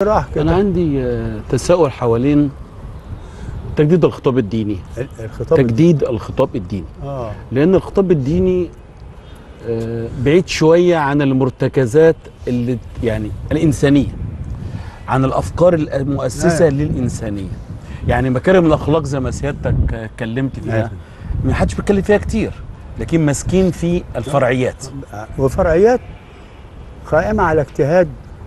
راح انا كده عندي آه، تساؤل حوالين تجديد الخطاب الديني ال- الخطاب تجديد الخطاب الديني اه لان الخطاب الديني آه، بعيد شويه عن المرتكزات اللي يعني الانسانيه عن الافكار المؤسسه آه. للانسانيه يعني مكارم الاخلاق زي ما سيادتك آه، اتكلمت آه. فيها ما حدش بيتكلم فيها كتير لكن ماسكين في الفرعيات وفرعيات قائمة على اجتهاد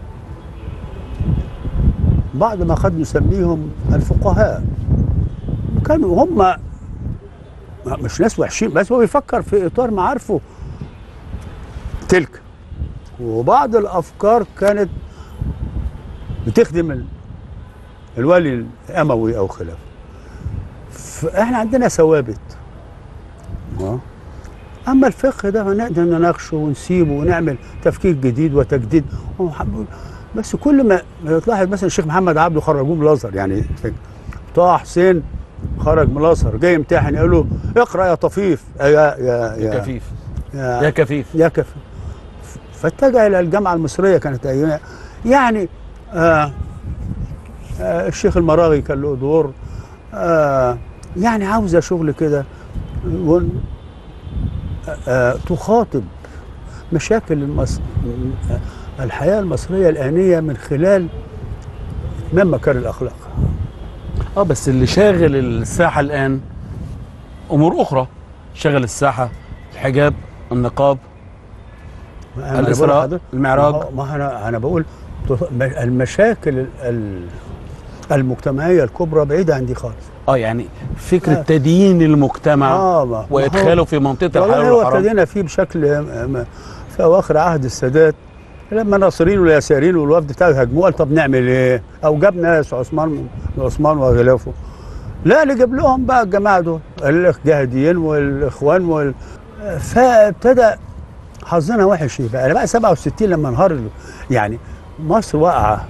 بعض ما قد نسميهم الفقهاء كانوا هم مش ناس وحشين بس هو بيفكر في إطار معارفه تلك وبعض الأفكار كانت بتخدم ال- الولي الأموي أو خلافه فإحنا عندنا ثوابت آه. اما الفقه ده هنقدر نناقشه ونسيبه ونعمل تفكير جديد وتجديد ومح- بس كل ما ما تلاحظ مثلا الشيخ محمد عبده خرجوه من الازهر يعني طه حسين خرج من الازهر جاي يمتحن يقول له اقرا يا طفيف يا يا يا يا كفيف يا, يا كفيف يا كفيف فاتجه الى الجامعه المصريه كانت ايام يعني آه آه الشيخ المراغي كان له دور آه يعني عاوزه شغل كده ون- آه تخاطب مشاكل المصر الحياه المصريه الانيه من خلال اتمام مكارم الاخلاق اه بس اللي شاغل الساحه الان امور اخرى شغل الساحه الحجاب النقاب أنا بقول الاسراء لحضرتك- المعراج ما هو- ما انا انا بقول تط- المشاكل ال- ال- المجتمعيه الكبرى بعيده عن دي خالص اه يعني فكره آه. تدين المجتمع اه ما- ما هو- وادخاله في منطقه الحلال والله هو والحرام ابتدينا فيه بشكل م- م- في اواخر عهد السادات لما الناصريين واليساريين والوفد بتاعه هاجموه قال طب نعمل ايه؟ او جاب ناس عثمان عثمان وغلافه لا نجيب لهم بقى الجماعه دول الجاهديين والاخوان وال فابتدى حظنا وحش إيه بقى انا بقى 67 لما انهار ال- يعني مصر واقعه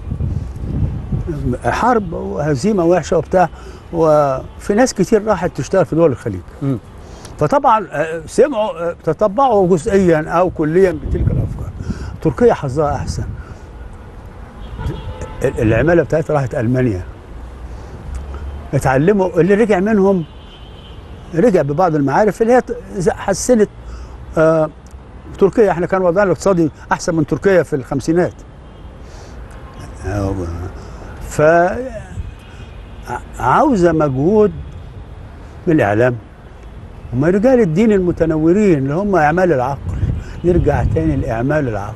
حرب وهزيمه وحشه وبتاع وفي ناس كتير راحت تشتغل في دول الخليج مم. فطبعا آه، سمعوا آه، تطبعوا جزئيا او كليا بتلك الافكار تركيا حظها احسن ال- العماله بتاعتها راحت المانيا اتعلموا اللي رجع منهم رجع ببعض المعارف اللي هي ت- ز- حسنت آه تركيا احنا كان وضعنا الاقتصادي احسن من تركيا في الخمسينات آه، ف ع- عاوزه مجهود من الاعلام هم رجال الدين المتنورين اللي هم اعمال العقل نرجع تاني لاعمال العقل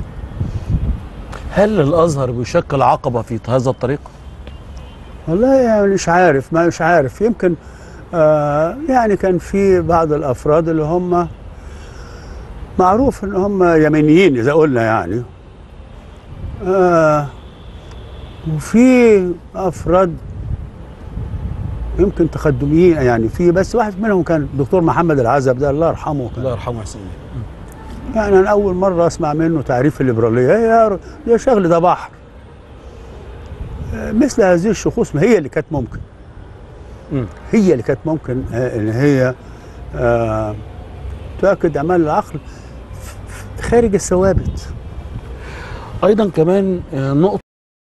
هل الازهر بيشكل عقبه في هذا الطريق؟ والله يعني مش عارف ما مش عارف يمكن آه يعني كان في بعض الافراد اللي هم معروف ان هم يمينيين اذا قلنا يعني آه وفي افراد يمكن تقدميين يعني في بس واحد منهم كان الدكتور محمد العزب ده الله يرحمه كان الله يرحمه ويحسن إليه. يعني انا اول مره اسمع منه تعريف الليبراليه يا يا شغل ده بحر آه، مثل هذه الشخوص ما هي اللي كانت ممكن مم. هي اللي كانت ممكن آه، ان هي آه، تؤكد اعمال العقل ف- ف- خارج الثوابت ايضا كمان آه، نقطه